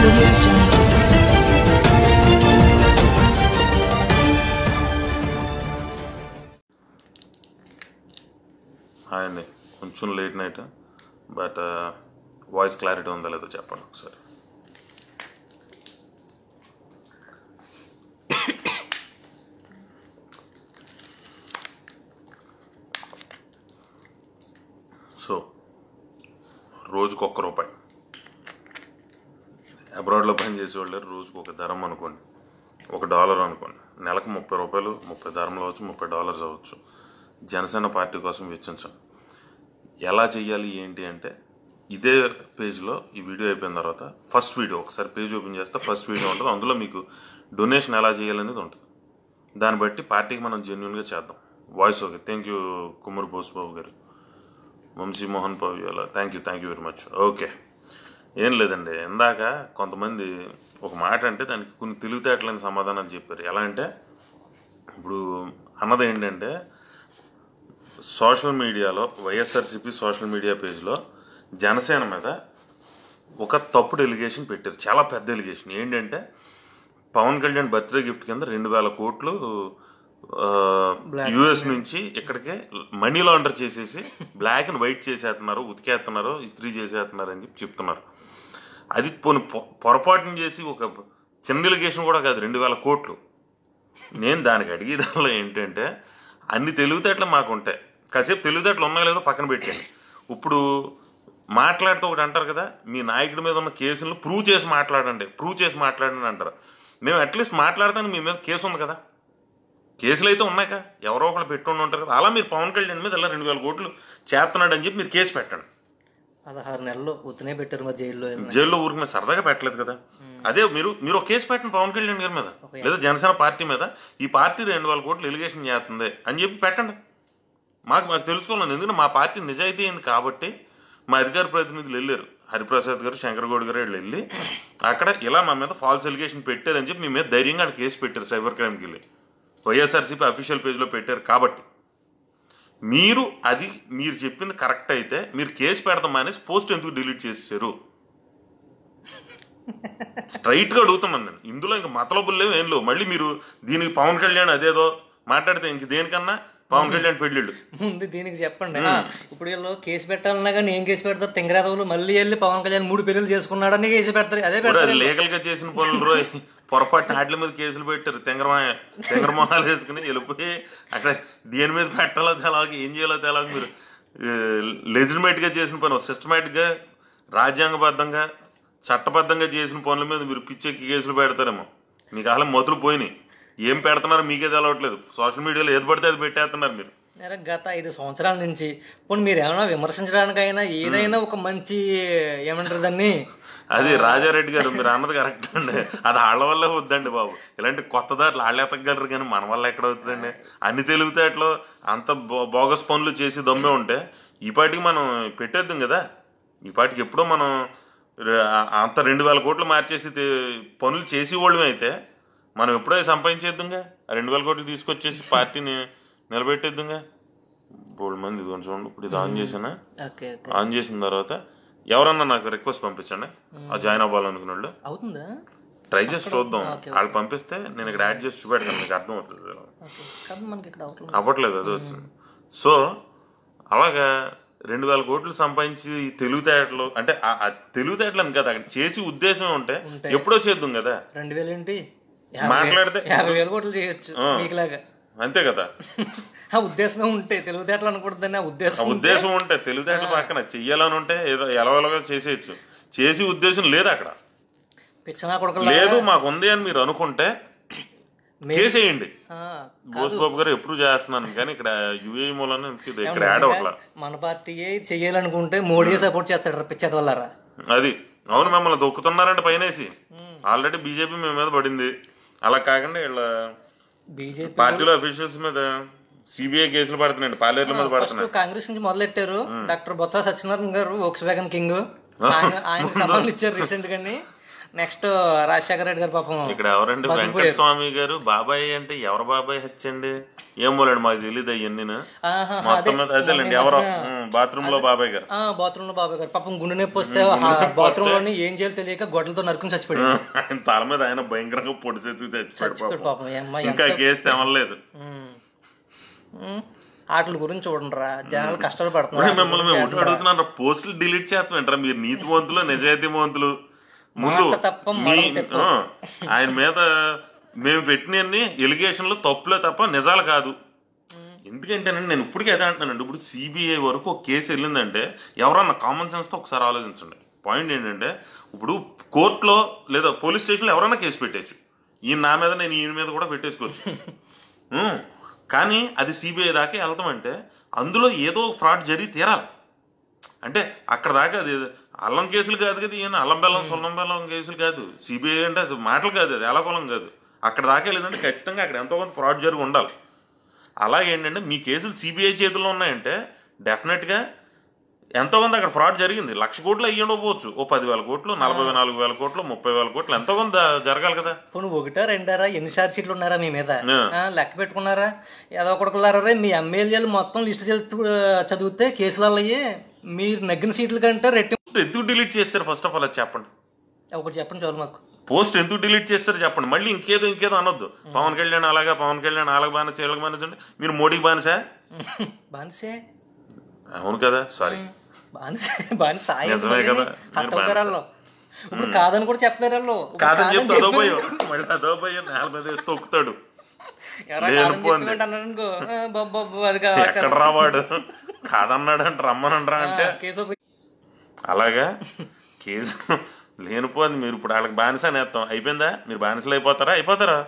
audio jungle. Hi అండి కొంచెం late night but voice clarity ఉందా లేదో చెప్పండి ఒకసారి సో రోజుకు ఒక్క రూపాయి అబ్రాడ్లో పని చేసేవాళ్ళు రోజుకు ఒక ధరం అనుకోండి ఒక డాలర్ అనుకోండి నెలకు ముప్పై రూపాయలు ముప్పై ధరలు అవ్వచ్చు ముప్పై డాలర్స్ అవ్వచ్చు జనసేన పార్టీ కోసం వెచ్చించండి ఎలా చెయ్యాలి ఏంటి అంటే ఇదే పేజ్లో ఈ వీడియో అయిపోయిన తర్వాత ఫస్ట్ వీడియో ఒకసారి పేజ్ ఓపెన్ చేస్తే ఫస్ట్ వీడియో ఉంటుంది అందులో మీకు డొనేషన్ ఎలా చేయాలనేది ఉంటుంది దాన్ని బట్టి పార్టీకి మనం జెన్యున్గా చేద్దాం voice okay thank you Kumar Bose Babu garu Vamsi Mohan Pavyala thank you thank you very much okay ఏం లేదండి ఇందాక కొంతమంది ఒక మాట అంటే దానికి కొన్ని తెలివితేటలేని సమాధానాలు చెప్పారు ఎలా అంటే ఇప్పుడు అన్నది ఏంటంటే సోషల్ మీడియాలో వైఎస్ఆర్సీపీ సోషల్ మీడియా పేజ్లో జనసేన మీద ఒక తప్పుడు ఎలిగేషన్ పెట్టారు చాలా పెద్ద ఎలిగేషన్ ఏంటంటే పవన్ కళ్యాణ్ బర్త్డే గిఫ్ట్ కింద రెండు వేల కోట్లు యుఎస్ నుంచి ఇక్కడికే మనీ లాండర్ చేసేసి బ్లాక్ అండ్ వైట్ చేసేస్తున్నారు ఉతికేస్తున్నారు ఇస్త్రీ చేసేస్తున్నారు అని చెప్పి చెప్తున్నారు అది పోనీ పొ- పొరపాటున చేసి ఒక చిన్న ఎలిగేషన్ కూడా కాదు రెండు వేల కోట్లు నేను దానికి అడిగేదానిలో ఏంటంటే అన్ని తెలివితేటలు మాకు ఉంటాయి కాసేపు తెలివితేటలు ఉన్నాయో లేదో పక్కన పెట్టండి ఇప్పుడు మాట్లాడుతూ ఒకటి అంటారు కదా మీ నాయకుడి మీద ఉన్న కేసులను ప్రూవ్ చేసి మాట్లాడండి ప్రూవ్ చేసి మాట్లాడండి అంటారు మేము అట్లీస్ట్ మాట్లాడతాను మీ మీద కేసు ఉంది కదా కేసులు అయితే ఉన్నాయిగా ఎవరో ఒకళ్ళు పెట్టుకుని ఉంటారు కదా అలా మీరు పవన్ కళ్యాణ్ మీద ఇలా రెండు వేల కోట్లు చేస్తున్నాడు అని చెప్పి మీరు కేసు పెట్టండి పదహారు నెలలు ఉత్తనే పెట్టారు మరి జైల్లో జైల్లో ఊరికి మీద సరదాగా పెట్టలేదు కదా అదే మీరు మీరు ఒక కేసు పెట్టండి పవన్ కళ్యాణ్ గారి మీద లేదా జనసేన పార్టీ మీద ఈ పార్టీ రెండు వేల కోట్లు ఎలిగేషన్ చేస్తుంది అని చెప్పి పెట్టండి మాకు మాకు తెలుసుకోవాలని ఎందుకంటే మా పార్టీ నిజాయితీ అయింది కాబట్టి మా అధికార ప్రతినిధులు వెళ్ళారు హరిప్రసాద్ గారు శంకర్ గౌడ్ గారు వీళ్ళు వెళ్ళి అక్కడ ఇలా మా మీద ఫాల్స్ ఎలిగేషన్ పెట్టారని చెప్పి మీ మీద ధైర్యంగా అక్కడ కేసు పెట్టారు సైబర్ క్రైమ్కి వెళ్ళి వైఎస్ఆర్సీపీ అఫీషియల్ పేజ్లో పెట్టారు కాబట్టి మీరు అది మీరు చెప్పింది కరెక్ట్ అయితే మీరు కేసు పెడతాం అనేసి పోస్ట్ ఎందుకు డిలీట్ చేసేసారు స్ట్రైట్ గా అడుగుతున్నాను నేను ఇందులో ఇంకా మతలబుల్ లేవు ఏం లేవు మళ్ళీ మీరు దీనికి పవన్ కళ్యాణ్ అదేదో మాట్లాడితే ఇంక దేనికన్నా పవన్ కళ్యాణ్ పెళ్ళిళ్ళు ముందు దీనికి చెప్పండి ఆ, ఇప్పుడు వీళ్ళు కేసు పెట్టాలన్నా కానీ ఏం కేసు పెడతారు తెంగరాదవులు మళ్ళీ వెళ్ళి పవన్ కళ్యాణ్ మూడు పెళ్లి చేసుకున్నాడని కేసు పెడతారు అదే ఇప్పుడు పెడతారు అది లీగల్ గా చేసిన పనులు రోయ్ పొరపాటున వాటి మీద కేసులు పెట్టారు తెంగరమా తెంగరమొహాలు వేసుకుని వెళ్ళిపోయి అక్కడ దేని మీద పెట్టాలో తెలవక ఏం చేయాలో తెలవక మీరు లెజిటిమేట్ గా చేసిన పని సిస్టమేటిక్ గా రాజ్యాంగబద్ధంగా చట్టబద్ధంగా చేసిన పనుల మీద మీరు పిచ్చెక్కి కేసులు పెడతారేమో మీకు అసలు మొదలు పోయినాయి ఏం పెడుతున్నారో మీకే తెలవట్లేదు సోషల్ మీడియాలో ఏది పడితే అది పెట్టేస్తున్నారు మీరు అరే గత ఐదు సంవత్సరాల నుంచి ఇప్పుడు మీరు ఏమైనా విమర్శించడానికైనా ఏదైనా ఒక మంచి ఏమంటారు దాన్ని అది రాజారెడ్డి గారు మీరు అన్నది కరెక్ట్ అండి అది వాళ్ళ వల్లే వద్దండి బాబు ఇలాంటి కొత్త దారులు వాళ్ళు ఎతకగలరు కానీ మన వల్ల ఎక్కడ అవుతుందండి అన్ని తెలివితేటలు అంత బో- బోగస్ పనులు చేసి దమ్మే ఉంటే ఈ పాటికి మనం పెట్టేద్దాం కదా ఈ పాటికి ఎప్పుడో మనం ర- అంత రెండు వేల కోట్లు మార్చేసి తే- పనులు చేసి వాళ్ళమే అయితే మనం ఎప్పుడో సంపాదించేద్దాంగా ఆ రెండు వేల కోట్లు తీసుకొచ్చేసి పార్టీని నిలబెట్టేద్దాంగా బోల్డ్ మంది ఇది చూడండి ఇప్పుడు ఇది ఆన్ చేసానా ఓకే ఓకే ఆన్ చేసిన తర్వాత ఎవరన్నా నాకు రిక్వెస్ట్ పంపించండి ఆ జాయిన్ అవ్వాలనుకున్న వాళ్ళు అవుతుందా ట్రై చేసి చూద్దాం వాళ్ళు పంపిస్తే నేను ఇక్కడ యాడ్ చేసి చూపెడతాను మీకు అర్థం అవుతుంది ఓకే కానీ మనకి ఇక్కడ అవట్లేదు అవ్వట్లేదు అది వచ్చింది సో అలాగా రెండు వేల కోట్లు సంపాదించి ఈ తెలివితేటలు అంటే ఆ ఆ తెలివితేటలు అని కదా అక్కడ చేసి ఉద్దేశం ఉంటే ఎప్పుడో చేద్దాం కదా రెండు వేలు ఏంటి మాట్లాడితే యాభై వేలు కోట్లు చేయొచ్చు మీకులాగా అంతే కదా ఆ ఉద్దేశమే ఉంటే తెలివితేటలు అనకూడదని ఆ ఆ ఉద్దేశం ఉద్దేశం ఉంటే తెలివితేటలు పక్కన చెయ్యాలని ఉంటే ఏదో ఎలవెలగా చేసేయచ్చు చేసి ఉద్దేశం లేదు అక్కడ పిచ్చనా కొడుకులా లేదు మాకు ఉంది అని మీరు అనుకుంటే కేసేయండి ఆ, బోస్బాబు గారు ఎప్పుడు చేస్తున్నాను కానీ ఇక్కడ యుఏ మూలన ఇది ఇక్కడ యాడ్ అవట్లా మన పార్టీయే చెయ్యాలనుకుంటే మోడీ సపోర్ట్ చేస్తాడు పిచ్చేత వల్లరా అది అవును మిమ్మల్ని దొక్కుతున్నారంటే పైనేసి ఆల్రెడీ బీజేపీ మీ మీద పడింది అలా కాకుండా వీళ్ళ బీజేపీ పార్టీలో అఫీషియల్స్ మీద సిబిఐ కేసులు పడుతున్నాయండి పాలేర్ల మీద ఫస్ట్ పడుతున్నాయి కాంగ్రెస్ నుంచి మొదలెట్టారు డాక్టర్ బొత్స సత్యనారాయణ గారు వోక్స్ వ్యాగన్ కింగ్ ఆయన ఆయనకు సమాధానం ఇచ్చారు రీసెంట్ గాని నెక్స్ట్ రాజశేఖర రెడ్డి గారు పాపం ఇక్కడ ఎవరండి వెంకట స్వామి గారు బాబాయ్ అంటే ఎవరు బాబాయ్ హచ్చండి ఏమోలేండి మాకు తెలియదు అవన్నీ ఆహా, మొత్తం మీద అదేలేండి ఎవరో బాత్రూమ్ లో బాబాయ్ గారు ఆ బాత్రూమ్ లో బాబాయ్ గారు పాపం గుండె నొప్పి వస్తే బాత్రూమ్ లోని ఏం చేయాలో తెలియక గొడ్డలతో నరుకుని చచ్చిపోయాడు ఆయన తల మీద ఆయన భయంకరంగా పొడి చేసి చచ్చిపోయాడు చచ్చిపోయాడు పాపం పాపం ఏమ్మా ఇంకా కేసు తెమలేదు వాటి గురించి చూడండిరా జనాలు కష్టాలు మరి పడుతున్నారు మిమ్మల్ని మేము ఒకటి అడుగుతున్నాను పోస్టులు డిలీట్ చేస్తామంటారా మీరు నీతివంతులు నిజాయితీవంతులు ముందు మాట తప్ప మీ మడమ తిప్ప. ఆ, ఆయన మీద మేము పెట్టినన్ని ఎలిగేషన్లు తప్పులే తప్ప నిజాలు కాదు ఎందుకంటేనండి నేను ఇప్పటికీ అదే అంటున్నానండి ఇప్పుడు సిబిఐ వరకు ఒక కేసు వెళ్ళిందంటే ఎవరన్నా కామన్ సెన్స్తో ఒకసారి ఆలోచించండి పాయింట్ ఏంటంటే ఇప్పుడు కోర్టులో లేదా పోలీస్ స్టేషన్లో ఎవరైనా కేసు పెట్టచ్చు ఈయన నా మీద నేను ఈయన మీద కూడా పెట్టేసుకోవచ్చు ఉం. కానీ అది సిబిఐ దాకా వెళ్తామంటే అందులో ఏదో ఫ్రాడ్ జరిగి తీరాలి అంటే అక్కడ దాకా అది అల్లం కేసులు కాదు కదా ఈయన అల్లం బెల్లం సున్నం బెల్లం కేసులు కాదు సిబిఐ అంటే అది మాటలు కాదు అది ఎలాకొలం కాదు అక్కడ దాకా వెళ్ళిందంటే ఖచ్చితంగా అక్కడ ఎంతో కొంత ఫ్రాడ్ జరిగి ఉండాలి అలాగే ఏంటంటే మీ కేసులు సిబిఐ చేతుల్లో ఉన్నాయంటే డెఫినెట్గా ఎంతో కొంత అక్కడ ఫ్రాడ్ జరిగింది లక్ష కోట్లు అయ్యి ఉండకపోవచ్చు ఓ పదివేల కోట్లు నలభై నాలుగు వేల కోట్లు ముప్పై వేల కోట్లు ఎంతో కొంత జరగాలి కదా పోనీ ఒకటా రెండారా ఎన్ని ఛార్జ్ షీట్లు ఉన్నారా మీ మీద ఆ. ఆ, లెక్క పెట్టుకున్నారా ఏదో కొడుకులారా రే మీ ఎమ్మెల్యేలు మొత్తం లిస్ట్ చదివితే కేసులలో అయ్యి మీరు నగ్గిన సీట్ల కంటే రెట్టి ఎందుకు డిలీట్ చేస్తారు ఫస్ట్ ఆఫ్ ఆల్ అది చెప్పండి ఒకటి చెప్పండి చాలు మాకు పోస్ట్ ఎందుకు డిలీట్ చేస్తారు చెప్పండి మళ్ళీ ఇంకేదో ఇంకేదో అనొద్దు పవన్ కళ్యాణ్ అలాగా పవన్ కళ్యాణ్ అలాగ బానిస వీళ్ళకి బానిస అంటే మీరు మోడీకి బానిసా బానిసే అవును కదా సారీ బానిసే బానిస సాయి నిజమే కదా, హట్ మీరు అవుతారు వాళ్ళు ఇప్పుడు కాదని కూడా చెప్తారు వాళ్ళు ఇప్పుడు కాదని చెప్తే అదో చెప్పి- భయం మళ్ళీ అదో భయం నేల మీద వేసి తొక్కుతాడు ఎవరా లేని కాదని పోంది. చెప్పి అన్నాడు అనుకో ఆ, బొబ్బ బొబ్బ అది కాదు ఎక్కడ రావాడు కాదన్నాడు అంటే రమ్మనంటారా అంటే కేసు పోయి- అలాగా కేసు లేనిపోయింది మీరు ఇప్పుడు వాళ్ళకి బానిస నేస్తాం అయిపోయిందా మీరు బానిసలు అయిపోతారా అయిపోతారా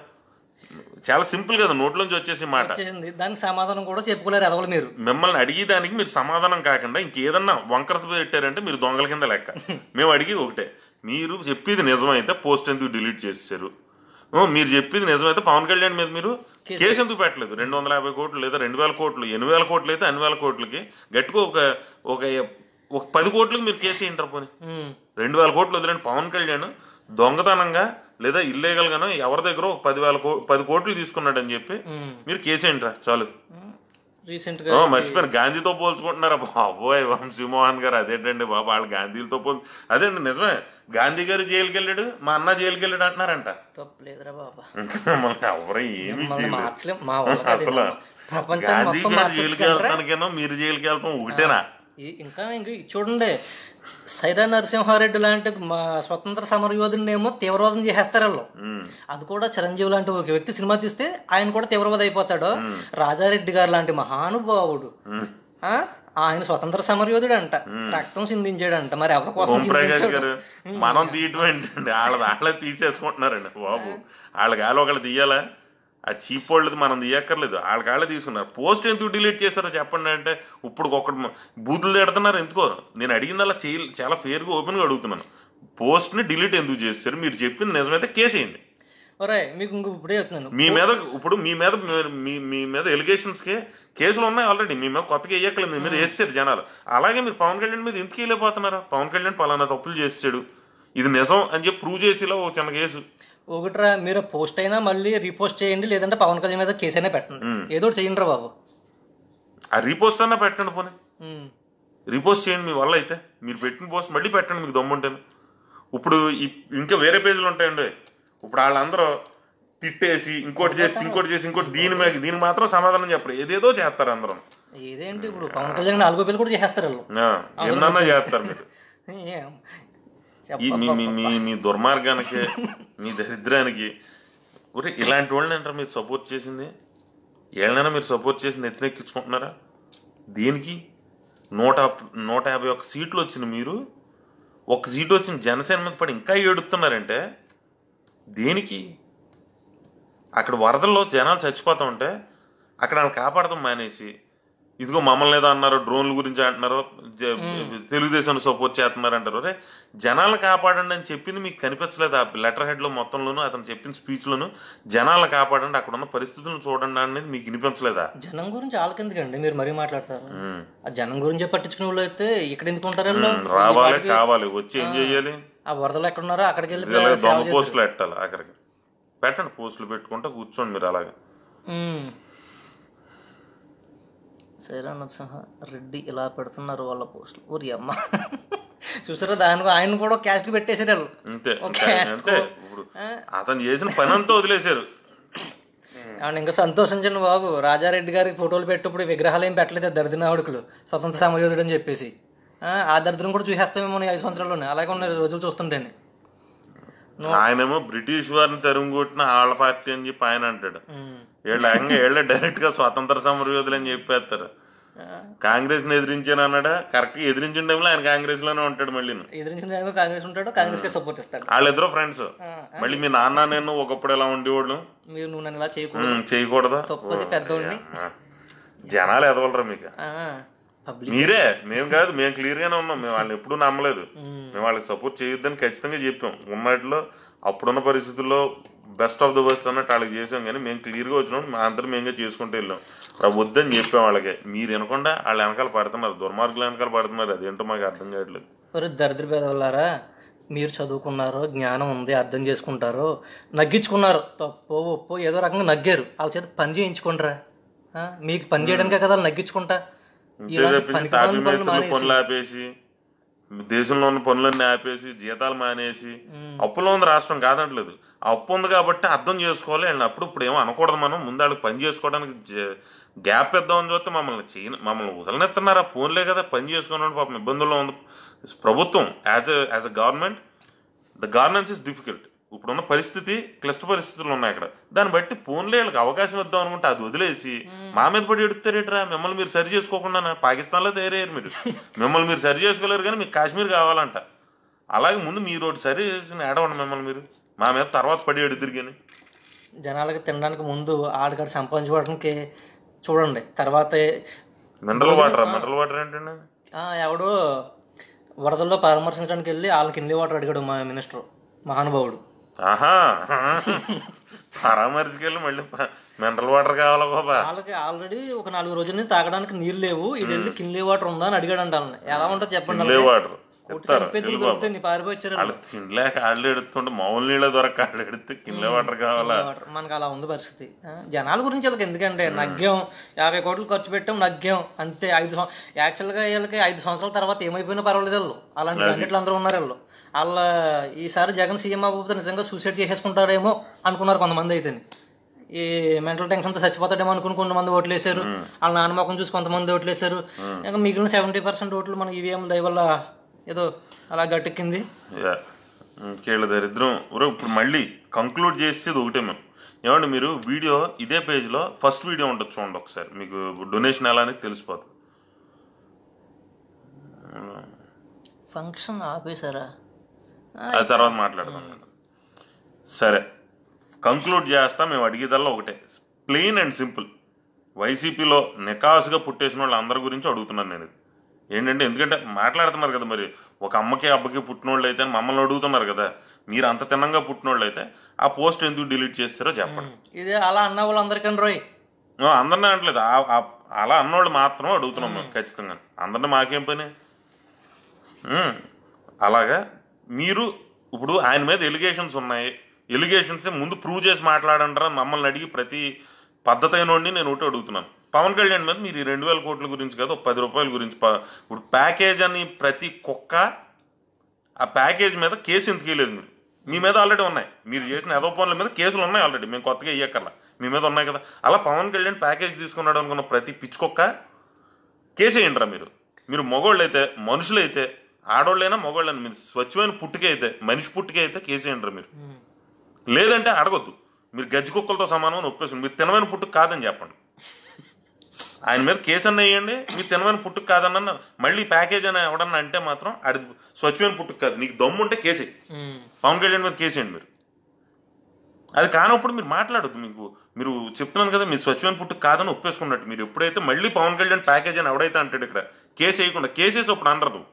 చాలా సింపుల్ కదా నోట్లోంచి వచ్చేసి మాట వచ్చేసింది దానికి సమాధానం కూడా చెప్పుకోలేరు ఎదవలు మీరు మిమ్మల్ని అడిగేదానికి మీరు సమాధానం కాకుండా ఇంకేదన్నా వంకరత పెట్టారంటే మీరు దొంగల కింద లెక్క మేము అడిగేది ఒకటే మీరు చెప్పేది నిజమైతే పోస్ట్ ఎందుకు డిలీట్ చేసేసారు ఓ, మీరు చెప్పేది నిజమైతే పవన్ కళ్యాణ్ మీద మీరు కేసు ఎందుకు పెట్టలేదు రెండు వందల యాభై కోట్లు లేదా రెండు వేల కోట్లు ఎనిమిది వేల కోట్లు అయితే అన్ని వేల కోట్లకి గట్టిగా ఒక ఒక ఒక పది కోట్లకి మీరు కేసు ఏంటారు పోనీ ఉమ్. రెండు వేల కోట్లు వదిలేండి పవన్ కళ్యాణ్ దొంగతనంగా లేదా ఇల్లీగల్ గానో ఎవరి దగ్గర ఒక పదివేల కో పది కోట్లు తీసుకున్నాడని చెప్పి మీరు కేసు ఏంట్రా చాలు రీసెంట్ ఓ, గా మర్చిపోయాను గాంధీతో పోల్చుకుంటున్నారా బాబోయ్ వంశీమోహన్ గారు అదేంటండి బాబు వాళ్ళు గాంధీలతో పోల్ అదేండి నిజమే గాంధీ గారు జైలుకి వెళ్ళాడు మా అన్న జైలుకి వెళ్ళాడు అంటున్నారంట తప్పలేదురా బాబా మనకి ఎవరు ఏమీ మమ్మల్ని చేయలేదు మార్చలేం మా వల్ల కాదు అసలు ఇదమ్మా. ప్రపంచాన్ని గాంధీ మొత్తం గారు జైలుకి మార్చగలరా వెళ్తానికేనో మీరు జైలుకి వెళ్తాం ఒకటేనా ఈ- ఇంకా ఇంక ఇది చూడండి సైరా నరసింహారెడ్డి లాంటి మా స్వతంత్ర సమరయోధుడిని ఏమో తీవ్రవాదం చేసేస్తారు వాళ్ళు అది కూడా చిరంజీవి లాంటి ఒక వ్యక్తి సినిమా తీస్తే ఆయన కూడా తీవ్రవాద అయిపోతాడు రాజారెడ్డి గారు లాంటి మహానుభావుడు ఆ? ఆయన స్వతంత్ర సమరయోధుడు అంట రక్తం సిందించాడు అంట మరి ఎవరి కోసం ఓంప్రకాష్ చిందించాడు? గారు మనం తీయటం ఏంటండి వాళ్ళ వాళ్ళే తీసేసుకుంటున్నారండి బాబు వాళ్ళకి వాళ్ళు ఒకళ్ళు తీయాలా ఆ చీప్ వాళ్ళది మనం తీయక్కర్లేదు వాళ్ళకి వాళ్ళే తీసుకున్నారు పోస్ట్ ఎందుకు డిలీట్ చేస్తారో చెప్పండి అంటే ఇప్పుడు ఒకటి బూతులు తిడుతున్నారు ఎందుకో నేను అడిగిందల్లా చేయ చాలా ఫేర్గా ఓపెన్గా అడుగుతున్నాను పోస్ట్ని డిలీట్ ఎందుకు చేస్తారు మీరు చెప్పింది నిజమైతే కేసేయండి ఒరే మీకు ఇంక ఇప్పుడే చెప్తున్నాను మీ మీద ఇప్పుడు మీ మీద మీ మీ మీద ఎలిగేషన్స్కి కేసులు ఉన్నాయి ఆల్రెడీ మీ మీద కొత్తగా వేయక్కలేదు మీ మీద వేసారు జనాలు అలాగే మీరు పవన్ కళ్యాణ్ మీద ఎందుకు వెళ్ళిపోతున్నారా పవన్ కళ్యాణ్ పలానా తప్పులు చేసాడు ఇది నిజం అని చెప్పి ప్రూవ్ చేసేలా ఒక చిన్న కేసు ఒకటిరా మీరు పోస్ట్ అయినా మళ్ళీ రీపోస్ట్ చేయండి లేదంటే పవన్ కళ్యాణ్ మీద కేసు అయినా పెట్టండి ఏదో ఒకటి చేయండి రా బాబు ఆ రీపోస్ట్ అన్నా పెట్టండి పోనీ ఉమ్. రీపోస్ట్ చేయండి మీ వల్ల అయితే మీరు పెట్టిన పోస్ట్ మళ్ళీ పెట్టండి మీకు దమ్ముంటేనే ఇప్పుడు ఈ- ఇంకా వేరే పేజీలు ఉంటాయండి ఇప్పుడు వాళ్ళందరూ తిట్టేసి ఇంకోటి చేసి ఇంకోటి చేసి ఇంకోటి దీని మీద దీనికి మాత్రం సమాధానం చెప్పరు ఏదేదో చేస్తారు అందరం ఇదేంటి ఇప్పుడు పవన్ కళ్యాణ్ నాలుగో పేరు కూడా చేసేస్తారు వాళ్ళు ఆ, ఎన్నన్నా చేస్తారు మీరు ఏం? ఈ మీ మీ మీ మీ దుర్మార్గానికి మీ దరిద్రానికి ఒరే ఇలాంటి వాళ్ళని అంటారా మీరు సపోర్ట్ చేసింది ఏళ్ళైనా మీరు సపోర్ట్ చేసి నెత్తినెక్కించుకుంటున్నారా దేనికి నూట నూట యాభై ఒక్క సీట్లు వచ్చిన మీరు ఒక సీటు వచ్చిన జనసేన మీద పడి ఇంకా ఏడుతున్నారంటే దేనికి అక్కడ వరదల్లో జనాలు చచ్చిపోతూ ఉంటే అక్కడ వాళ్ళని కాపాడతాం మానేసి ఇదిగో మమ్మల్ని ఏదో అన్నారు డ్రోన్ల గురించి అంటున్నారు జ- తెలుగుదేశం సపోర్ట్ చేస్తున్నారు అంటారు అరే జనాలను కాపాడండి అని చెప్పింది మీకు కనిపించలేదు ఆ లెటర్ హెడ్లో మొత్తంలోనూ అతను చెప్పిన స్పీచ్లోను జనాలను కాపాడండి అక్కడ ఉన్న పరిస్థితులను చూడండి అనేది మీకు వినిపించలేదా జనం గురించి వాళ్ళకెందుకండి మీరు మరీ మాట్లాడతారు ఆ జనం గురించే పట్టించుకునే వాళ్ళు అయితే ఇక్కడ ఎందుకు ఉంటారు వీళ్ళు? రావాలి వాటికి- కావాలి వచ్చి ఏం చేయాలి ఆ వరదలు ఎక్కడున్నారో అక్కడికి వెళ్ళి ఇలాగ సేవ దొంగ పోస్టులు పెట్టాలి అక్కడికి పెట్టండి పోస్టులు పెట్టుకుంటా కూర్చోండి మీరు అలాగే ఉమ్. సైరా నరసింహ రెడ్డి ఇలా పెడుతున్నారు వాళ్ళ పోస్టులు ఊరి అమ్మ చూసారా దాని ఆయన కూడా క్యాస్ట్ పెట్టేసారు వాళ్ళు అంతే ఒక ఇంకా caste అంతే కో- ఇప్పుడు అతను చేసిన పని అంతా వదిలేశారు అవును ఇంకా సంతోషించండి బాబు రాజారెడ్డి గారికి ఫోటోలు పెట్టినప్పుడు విగ్రహాలు ఏం పెట్టలేదు దరిద్రనావుడుకులు స్వతంత్ర సమరయోధుడు అని చెప్పేసి ఆ, ఆ దరిద్రం కూడా చూసేస్తామేమో ఈ ఐదు సంవత్సరాల్లోనే అలాగే ఉన్నాయి రోజులు చూస్తుంటేనే ఆయనేమో బ్రిటిష్ వారిని తరుము కొట్టిన వాళ్ళ పార్టీ అని చెప్పి ఆయన అంటాడు ఉమ్. వీళ్ళు ఏకంగా వీళ్ళే డైరెక్ట్ గా స్వాతంత్ర సమరయోధులు అని చెప్పేస్తారు కాంగ్రెస్ ని ఎదిరించాను అన్నాడా కరెక్ట్ గా ఎదిరించిన టైంలో ఆయన కాంగ్రెస్ లోనే ఉంటాడు మళ్ళీ ఎదిరించిన టైంలో కాంగ్రెస్ ఉంటాడు కాంగ్రెస్కే సపోర్ట్ ఇస్తాడు వాళ్ళిద్దరూ ఫ్రెండ్స్ మళ్ళీ మీ నాన్న నేను ఒకప్పుడు ఎలా ఉండేవాళ్ళు మీరు నువ్వు నన్ను ఇలా చేయకూడదు ఉమ్, చేయకూడదా తప్పది పెద్దోడిని ఆ. జనాలు ఎదవలరా మీకు పబ్లిక్ మీరే మేము కాదు మేము క్లియర్ గానే ఉన్నాం మేము వాళ్ళని ఎప్పుడూ నమ్మలేదు మేము వాళ్ళకి సపోర్ట్ చేయొద్దని ఖచ్చితంగా చెప్పాం ఉన్నట్లో అప్పుడున్న పరిస్థితుల్లో బెస్ట్ ఆఫ్ ద బెస్ట్ అన్నట్టు వాళ్ళకి చేసాం కానీ మేము క్లియర్గా వచ్చినాం మా అందరం మేమే చేసుకుంటూ వెళ్ళాం రా వద్దని చెప్పాం వాళ్ళకి మీరు వినకుండా వాళ్ళ వెనకాల పడుతున్నారు దుర్మార్గుల వెనకాల పడుతున్నారు అదేంటో మాకు అర్థం కావట్లేదు మరి దరిద్ర పేదవాళ్ళారా మీరు చదువుకున్నారు జ్ఞానం ఉంది అర్థం చేసుకుంటారు నగ్గించుకున్నారు తప్పో ఒప్పో ఏదో రకంగా నగ్గారు వాళ్ళ చేత పని చేయించుకుంటారా ఆ, మీకు పని చేయడానికే కదా వాళ్ళు నగ్గించుకుంటా అంతే ఇలాంటి తప్పించి పనికిమాలిన తాపీ పనులు మేస్త్రులు మానేసి పనులు ఆపేసి దేశంలో ఉన్న పనులన్నీ ఆపేసి జీతాలు మానేసి అప్పులో ఉంది రాష్ట్రం కాదంటలేదు ఆ అప్పు ఉంది కాబట్టి అర్థం చేసుకోవాలి అండ్ అప్పుడు ఇప్పుడు ఏమో అనకూడదు మనం ముందు వాళ్ళకి పని చేసుకోవడానికి జ- గ్యాప్ ఇద్దామని చూస్తే మమ్మల్ని చేయను మమ్మల్ని వదలనెత్తున్నారా ఫోన్లే కదా పని చేసుకోవడానికి పాపం ఇబ్బందుల్లో ఉంది ప్రభుత్వం as as uh government the governance is difficult ఇప్పుడున్న పరిస్థితి క్లిష్ట పరిస్థితులు ఉన్నాయి అక్కడ దాన్ని బట్టి ఫోన్లే వాళ్ళకి అవకాశం ఇద్దాం అనుకుంటే అది వదిలేసి మా మీద పడి ఎడుతారేట్రా మిమ్మల్ని మీరు సరి చేసుకోకుండా పాకిస్తాన్లో తయారయ్యారు మీరు మిమ్మల్ని మీరు సరి చేసుకోలేరు కానీ మీకు కాశ్మీర్ కావాలంట అలాగే ముందు మీరు ఒకటి సరి చేసి ఏడవండి మిమ్మల్ని మీరు మా మీద తర్వాత పడి ఎడుతురు కానీ జనాలకి తినడానికి ముందు ఆడకాడ సంపాదించుకోవడానికి చూడండి తర్వాత మినరల్ వాటర్ మినరల్ వాటర్ ఏంటండి ఆ, ఎవడో వరదల్లో పరామర్శించడానికి వెళ్ళి వాళ్ళకి ఇన్లీ వాటర్ అడిగాడు మా మినిస్టర్ మహానుభావుడు ఆహా పరామర్శకెళ్ళి మళ్ళీ మినరల్ వాటర్ కావాలా బాబా వాళ్ళకి ఆల్రెడీ ఒక నాలుగు రోజుల నుంచి తాగడానికి నీళ్ళు లేవు ఇది వెళ్ళి కిన్లీ వాటర్ ఉందా అని అడిగాడు వాళ్ళని ఎలా ఉంటుంది చెప్పండి లే వాటర్ కోటి చెప్తారు చంపేతులు వెళ్ళి బాబా దొరికితే నీ పారిపోయి వచ్చారు వాళ్ళు తిండిలేక ఆళ్ళు ఎడుతుంటే మామూలు నీళ్ళ దొరక ఆళ్ళు ఎడితే కింద వాటర్ కావాలా వాటర్ మనకు అలా ఉంది పరిస్థితి ఆ, జనాల గురించి వాళ్ళకి ఎందుకంటే నగ్యం యాభై కోట్లు ఖర్చు పెట్టాం నగ్యం అంతే ఐదు సం- యాక్చువల్గా వీళ్ళకి ఐదు సంవత్సరాల తర్వాత ఏమైపోయినా పర్వాలేదు వాళ్ళు అలాంటి అన్నిట్లు అందరూ ఉన్నారు వాళ్ళు వాళ్ళ ఈసారి జగన్ సీఎం అవ్వకపోతే నిజంగా సూసైడ్ చేసేసుకుంటారేమో అనుకున్నారు కొంతమంది అయితే ఈ మెంటల్ టెన్షన్తో చచ్చిపోతాడేమో అనుకుని కొంతమంది ఓట్లు వేశారు వాళ్ళ నాన్న ముఖం చూసి కొంతమంది ఓట్లు వేశారు ఇంకా మిగిలిన సెవెంటీ పర్సెంట్ ఓట్లు మన ఈవీఎం దయ వల్ల ఏదో అలా గట్టెక్కింది యా. ఇంకేళ్ళ దరిద్రం ఒరే ఇప్పుడు మళ్ళీ కంక్లూడ్ చేసేది ఒకటే మేము ఏమండి మీరు వీడియో ఇదే పేజ్లో ఫస్ట్ వీడియో ఉంటుంది చూడండి ఒకసారి మీకు డొనేషన్ ఎలా అనేది తెలిసిపోతుంది ఫంక్షన్ ఆపేశారా అది తర్వాత మాట్లాడదాం సరే కంక్లూడ్ చేస్తా మేము అడిగేదల్లా ఒకటే ప్లెయిన్ అండ్ సింపుల్ వైసీపీలో నికాసుగా పుట్టేసిన వాళ్ళ అందరి గురించి అడుగుతున్నాను నేను ఇది ఏంటంటే ఎందుకంటే మాట్లాడుతున్నారు కదా మరి ఒక అమ్మకి అబ్బకి పుట్టినోళ్ళు అయితే మమ్మల్ని అడుగుతున్నారు కదా మీరు అంత తిన్నంగా పుట్టినోళ్ళు అయితే ఆ పోస్ట్ ఎందుకు డిలీట్ చేస్తారో చెప్పండి ఇది అలా అన్న వాళ్ళందరికీ రోయ్ ఆ, అందరినీ అనట్లేదు ఆ- ఆ- అలా అన్నోళ్ళు మాత్రం అడుగుతున్నాం మేము ఖచ్చితంగా అందరినీ మాకేం పని ఉమ్, అలాగా మీరు ఇప్పుడు ఆయన మీద ఎలిగేషన్స్ ఉన్నాయి ఎలిగేషన్స్ ముందు ప్రూవ్ చేసి మాట్లాడంటారా మమ్మల్ని అడిగి ప్రతి పద్ధతి అయినోడిని నేను ఒకటి అడుగుతున్నాను పవన్ కళ్యాణ్ మీద మీరు ఈ రెండు వేల కోట్ల గురించి కాదు ఒక పది రూపాయల గురించి ప- ఇప్పుడు ప్యాకేజ్ అని ప్రతి కుక్క ఆ ప్యాకేజ్ మీద కేసు ఎందుకు వేయలేదు మీరు మీ మీద ఆల్రెడీ ఉన్నాయి మీరు చేసిన ఏదో పనుల మీద కేసులు ఉన్నాయి ఆల్రెడీ మేము కొత్తగా ఇయ్యక్కర్లా మీ మీద ఉన్నాయి కదా అలా పవన్ కళ్యాణ్ ప్యాకేజ్ తీసుకున్నాడు అనుకున్న ప్రతి పిచ్చుకొక్క కేసు వేయండిరా మీరు మీరు మగోళ్ళు అయితే మనుషులైతే ఆడోళ్ళైనా మగోళ్ళైనా మీరు స్వచ్ఛమైన పుట్టుకే అయితే మనిషి పుట్టుకే అయితే కేసు వేయండిరా మీరు లేదంటే అడగొద్దు మీరు గజ్జి కుక్కలతో సమానం అని ఒప్పేసి మీరు తినమైన పుట్టుకు కాదని చెప్పండి ఆయన మీద కేసు అన్న వేయండి మీరు తినమైన పుట్టుకు కాదన్న మళ్ళీ ప్యాకేజ్ అని ఎవడన్నా అంటే మాత్రం అది స్వచ్ఛమైన పుట్టుకు కాదు నీకు దమ్ము ఉంటే కేసే పవన్ కళ్యాణ్ మీద కేసేయండి మీరు అది కానప్పుడు మీరు మాట్లాడొద్దు మీకు మీరు చెప్తున్నాను కదా మీరు స్వచ్ఛమైన పుట్టుకు కాదని ఒప్పేసుకున్నట్టు మీరు ఎప్పుడైతే మళ్ళీ పవన్ కళ్యాణ్ ప్యాకేజ్ అని ఎవడైతే అంటాడు ఇక్కడ కేసు వేయకుండా కేసేసి అప్పుడు అనరు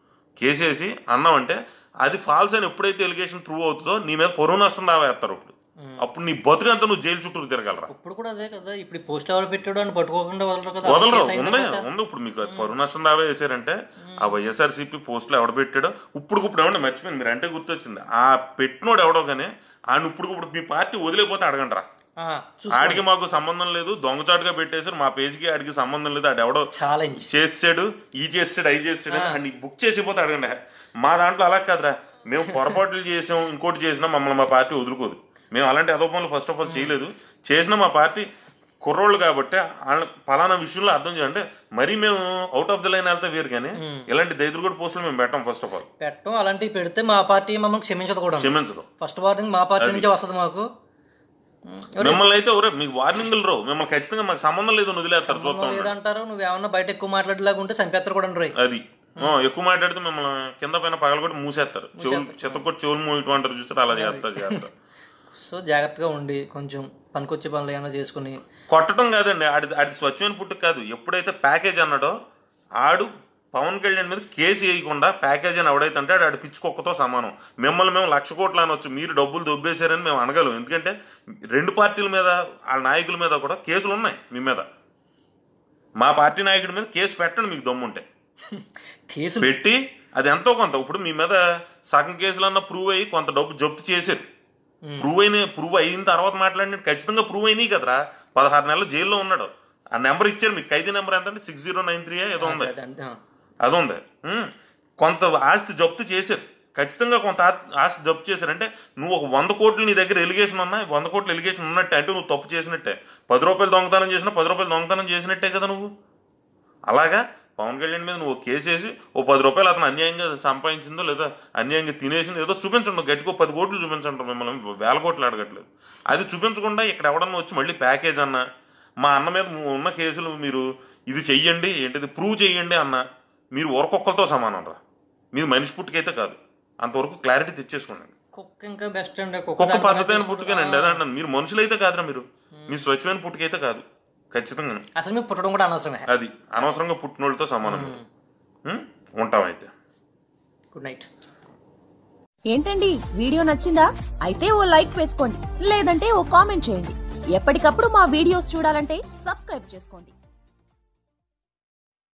కేసేసి అన్నావంటే అది ఫాల్స్ అని ఎప్పుడైతే ఎలిగేషన్ ప్రూవ్ అవుతుందో నీ మీద పొరుగు నష్టం దావేస్తారు ఇప్పుడు అప్పుడు నీ బతుకంతా నువ్వు జైలు చుట్టూ తిరగలరా ఇప్పుడు కూడా అదే కదా ఇప్పుడు ఈ పోస్ట్ ఎవరు పెట్టాడు అని పట్టుకోకుండా వదలరు కదా వదలరు కేసు అయిన ఉంది తర్వాత. ఉంది ఇప్పుడు మీకు పరువు నష్టం దావా వేసారంటే ఆ వైఎస్ఆర్సీపీ పోస్టులు ఎవడ పెట్టాడో ఇప్పుడు ఇప్పుడు ఏమన్నా మర్చిపోయింది మీరు అంటే గుర్తొచ్చింది ఆ పెట్టినోడు ఎవడో కానీ ఆయన ఇప్పుడు ఇప్పుడు మీ పార్టీ వదిలేకపోతే అడగండిరా ఆ, చూసుకో ఆడికి మాకు సంబంధం లేదు దొంగచాటుగా పెట్టేశారు మా పేజ్కి ఆడికి సంబంధం లేదు ఆడు ఎవడో ఛాలెంజ్ చేసాడు ఈ చేసాడు అవి చేసాడు అని బుక్ చేసిపోతే అడగండి మా దాంట్లో అలా కాదురా మేము పొరపాట్లు చేసాం ఇంకోటి చేసినా మమ్మల్ని మా పార్టీ వదులుకోదు మేము అలాంటి అదో పనులు ఫస్ట్ ఆఫ్ ఆల్ చేయలేదు చేసిన మా పార్టీ కుర్రోళ్ళు కాబట్టి వాళ్ళ పలానా విషయంలో అర్థం చేయాలంటే మరీ మేము అవుట్ ఆఫ్ ద లైన్ వెళ్తే వేరు కానీ ఇలాంటి దైదుగుడు పోస్టులు మేము పెట్టాం ఫస్ట్ ఆఫ్ ఆల్ పెట్టడం అలాంటివి పెడితే మా పార్టీ మమ్మల్ని క్షమించదు కూడా క్షమించదు ఫస్ట్ వార్నింగ్ మా పార్టీ నుంచే వస్తుంది మాకు మిమ్మల్ని అయితే ఎవరే మీకు వార్నింగ్లు రావు మిమ్మల్ని ఖచ్చితంగా మాకు సంబంధం లేదు అని వదిలేస్తారు చూస్తాం లేదంటారు నువ్వేమన్నా బయట ఎక్కువ మాట్లాడేలాగా ఉంటే చంపేస్తారు కూడా రోయ్ అది ఆ, ఎక్కువ మాట్లాడితే మిమ్మల్ని కింద పైన పగలగొట్టి మూసేస్తారు చెవులు చెత్తకొట్టి చెవులు మూయటం అంటారు చూస్తారు అలా చేస్తారు చేస్తారు సో జాగ్రత్తగా ఉండి కొంచెం పనికొచ్చే పనులు ఏమైనా చేసుకుని కొట్టడం కాదండి ఆడి ఆడి స్వచ్ఛమైన పుట్టుకు కాదు ఎప్పుడైతే ప్యాకేజ్ అన్నాడో ఆడు పవన్ కళ్యాణ్ మీద కేసు వేయకుండా ప్యాకేజ్ అని ఎవడైతే అంటే ఆడు పిచ్చి కుక్కతో సమానం మిమ్మల్ని మేము లక్ష కోట్లు అనొచ్చు మీరు డబ్బులు దొబ్బేశారని మేము అనగలం ఎందుకంటే రెండు పార్టీల మీద వాళ్ళ నాయకుల మీద కూడా కేసులు ఉన్నాయి మీ మీద మా పార్టీ నాయకుడి మీద కేసు పెట్టండి మీకు దమ్ముంటే కేసు పెట్టి అది ఎంతో కొంత ఇప్పుడు మీ మీద సగం కేసులన్నా ప్రూవ్ అయ్యి కొంత డబ్బు జప్తు చేశారు ప్రూవ్ అయిన ప్రూవ్ అయిన తర్వాత మాట్లాడినట్టు ఖచ్చితంగా ప్రూవ్ అయినాయి కదరా పదహారు నెలలు జైల్లో ఉన్నాడు ఆ నెంబర్ ఇచ్చారు మీకు ఖైదీ నెంబర్ ఎంత అంటే సిక్స్ జీరో నైన్ త్రీ ఏదో ఉంది అదే, అంతే, ఆ. అది ఉంది ఉమ్. కొంత ఆస్తి జప్తు చేశారు ఖచ్చితంగా కొంత ఆ- ఆస్తి జప్తు చేశారంటే నువ్వు ఒక వంద కోట్లు నీ దగ్గర ఎలిగేషన్ ఉన్నా వంద కోట్లు ఎలిగేషన్ ఉన్నట్టే అంటే నువ్వు తప్పు చేసినట్టే పది రూపాయలు దొంగతనం చేసినా పది రూపాయలు దొంగతనం చేసినట్టే కదా నువ్వు అలాగా పవన్ కళ్యాణ్ మీద నువ్వు కేసు వేసి ఓ పది రూపాయలు అతను అన్యాయంగా సంపాదించిందో లేదా అన్యాయంగా తినేసిందో ఏదో చూపించండి గట్టిగా పది కోట్లు చూపించండి మిమ్మల్ని వేల కోట్లు అడగట్లేదు అది చూపించకుండా ఇక్కడ ఎవడన్నా వచ్చి మళ్ళీ ప్యాకేజ్ అన్న మా అన్న మీద ఉన్న కేసులు మీరు ఇది చెయ్యండి ఏంటిది ప్రూవ్ చెయ్యండి అన్న మీరు ఊరకొక్కలతో సమానం రా మీది మనిషి పుట్టుకైతే కాదు అంతవరకు క్లారిటీ తెచ్చేసుకోండి కుక్క ఇంకా బెస్ట్ అండి ఒక్కొక్క దాని పద్ధతి అయిన మీద పుట్టుకేనండి అదే అంటాను మీరు మనుషులైతే కాదురా మీరు మీ స్వచ్ఛమైన పుట్టుకైతే కాదు ఖచ్చితంగా అసలు మీకు పుట్టడం కూడా అనవసరమే అది అనవసరంగా పుట్టినోళ్ళతో సమానం మీరు. ఉం? ఉంటాం అయితే గుడ్ నైట్ ఏంటండి వీడియో నచ్చిందా అయితే ఓ లైక్ వేసుకోండి లేదంటే ఓ కామెంట్ చేయండి ఎప్పటికప్పుడు మా వీడియోస్ చూడాలంటే సబ్స్క్రైబ్ చేసుకోండి